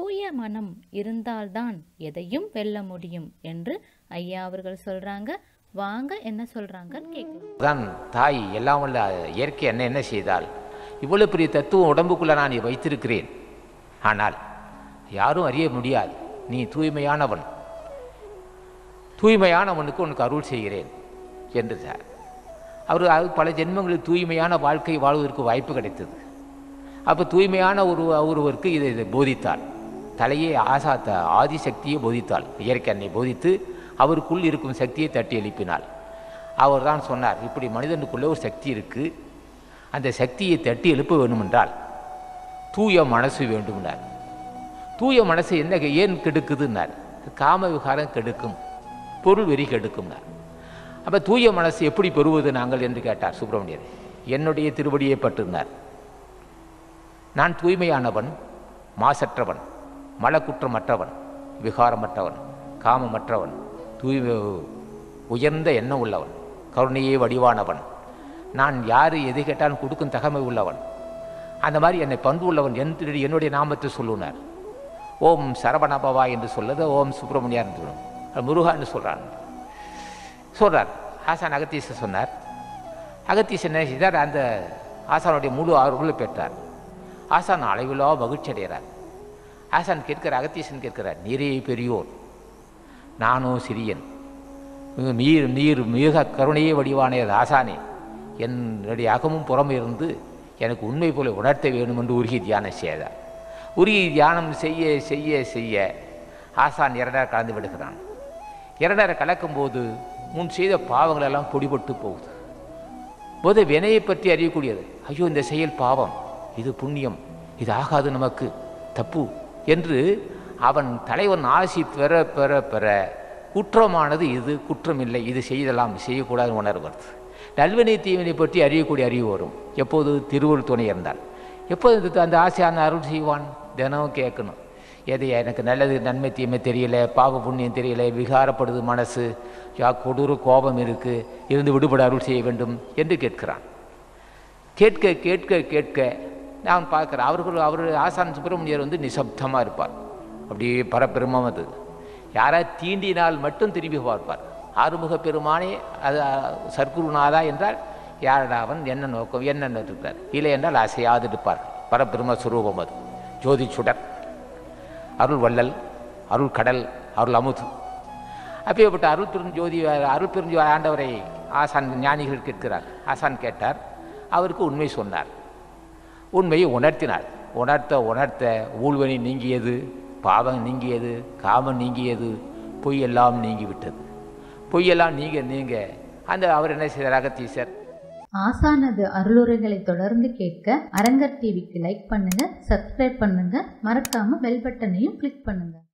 தூய மனம் இருந்தால்தான் எதையும் வெல்ல முடியும் என்று ஐயா அவர்கள் சொல்றாங்க வாங்க என்ன சொல்றாங்கன்னு கேட்கலாம் தான் தாய் எல்லாம் வல்ல இயற்கை என்ன என்ன செய்தால் இவ்வளவு பெரிய தத்துவம் உடம்புக்குள்ள நான் வைத்திருக்கிறேன் ஆனால் யாரும் அறிய முடியாது நீ தூய்மையானவன் தூய்மையானவனுக்கு உனக்கு அருள் செய்கிறேன் என்று சார் அவர் அது பல ஜென்மங்களில் தூய்மையான வாழ்க்கை வாழ்வதற்கு வாய்ப்பு கிடைத்தது அப்போ தூய்மையான ஒரு ஒருவருக்கு இதை இதை போதித்தாள் தலையே ஆசாத்த ஆதிசக்தியை போதித்தாள் இயற்கை அன்னை போதித்து அவருக்குள் இருக்கும் சக்தியை தட்டி எழுப்பினாள் அவர் தான் சொன்னார் இப்படி மனிதனுக்குள்ளே ஒரு சக்தி இருக்குது அந்த சக்தியை தட்டி எழுப்ப வேண்டுமென்றால் தூய மனசு வேண்டும்னார் தூய மனசு என்ன ஏன் கெடுக்குதுன்னார் காம விகாரம் கெடுக்கும் பொருள் வெறி கெடுக்கும்னார் அப்போ தூய மனசு எப்படி பெறுவது நாங்கள் என்று கேட்டார் சுப்பிரமணியர் என்னுடைய திருவடியை பட்டிருந்தார் நான் தூய்மையானவன் மாசற்றவன் மலக்குற்றமற்றவன் விகாரமற்றவன் காமமற்றவன் தூய்மை உயர்ந்த எண்ணம் உள்ளவன் கருணையே வடிவானவன் நான் யார் எது கேட்டாலும் கொடுக்கும் தகமை உள்ளவன் அந்த மாதிரி என்னை பண்பு உள்ளவன் என்று என்னுடைய நாமத்தை சொல்லுனார் ஓம் சரவணபவா என்று சொல்லது ஓம் சுப்பிரமணியா என்று சொல்லும் அது முருகான்னு சொல்கிறான் சொல்கிறார் ஆசான் அகத்தீசன் சொன்னார் அகத்தீசன் என்ன செய்தார் அந்த ஆசானுடைய முழு அருளை பெற்றார் ஆசான் அளவிலா மகிழ்ச்சி அடைகிறார் ஆசான் கேட்கிற அகத்தீசன் கேட்கிறார் நீரே பெரியோர் நானோ சிறியன் மிக நீர் நீர் மிக கருணையே வடிவானே ஆசானே என்னுடைய அகமும் புறம் இருந்து எனக்கு உண்மை போல உணர்த்த வேண்டும் என்று உருகி தியானம் செய்தார் உருகி தியானம் செய்ய செய்ய செய்ய ஆசான் இரண்டாக கலந்து விடுகிறான் இரண்டாக கலக்கும்போது முன் செய்த பாவங்கள் எல்லாம் பொடிபட்டு போகுது போது வினையை பற்றி அறியக்கூடியது ஐயோ இந்த செயல் பாவம் இது புண்ணியம் இது ஆகாது நமக்கு தப்பு என்று அவன் தலைவன் ஆசி பெற பெற பெற குற்றமானது இது குற்றமில்லை இது செய்தலாம் செய்யக்கூடாது உணர்வு வருது நல்வினை தீவினை பற்றி அறியக்கூடிய அறிவு வரும் எப்போது திருவள்ளுவர் துணை இருந்தால் எப்போது இந்த- அந்த ஆசையான அருள் செய்வான் தினமும் கேட்கணும் எது எனக்கு நல்லது நன்மை தீமை தெரியல பாவ புண்ணியம் தெரியல விகாரப்படுது மனசு யா கொடூர கோபம் இருக்கு இருந்து விடுபட அருள் செய்ய வேண்டும் என்று கேட்கிறான் கேட்க கேட்க கேட்க நான் பார்க்குறேன் அவர்கள் அவர் ஆசான் சுப்பிரமணியர் வந்து நிசப்தமாக இருப்பார் அப்படியே பரபெருமம் அது யாராவது தீண்டினால் மட்டும் திரும்பி பார்ப்பார் ஆறுமுக பெருமானே அது சர்க்குருநாதா என்றால் யாரடா அவன் என்ன நோக்கம் என்ன இருப்பார் இல்லை என்றால் அசையாது இருப்பார் பரபெரும சுரூபம் அது ஜோதி சுடர் அருள் வள்ளல் அருள் கடல் அருள் அமுது அப்பேற்பட்ட அருள் பெருஞ்சோதி அருள் பெருஞ்சோ ஆண்டவரை ஆசான் ஞானிகள் கேட்கிறார் ஆசான் கேட்டார் அவருக்கு உண்மை சொன்னார் உண்மையை உணர்த்தினார் உணர்த்த உணர்த்த ஊழ்வனி நீங்கியது பாவம் நீங்கியது காமம் நீங்கியது பொய்யெல்லாம் நீங்கிவிட்டது பொய்யெல்லாம் நீங்க நீங்க அந்த அவர் என்ன செய்தார் அகத்தீசர் ஆசானது அருளுரைகளை தொடர்ந்து கேட்க அரங்கர் டிவிக்கு லைக் பண்ணுங்க சப்ஸ்கிரைப் பண்ணுங்க மறக்காம பெல் பட்டனையும் கிளிக் பண்ணுங்க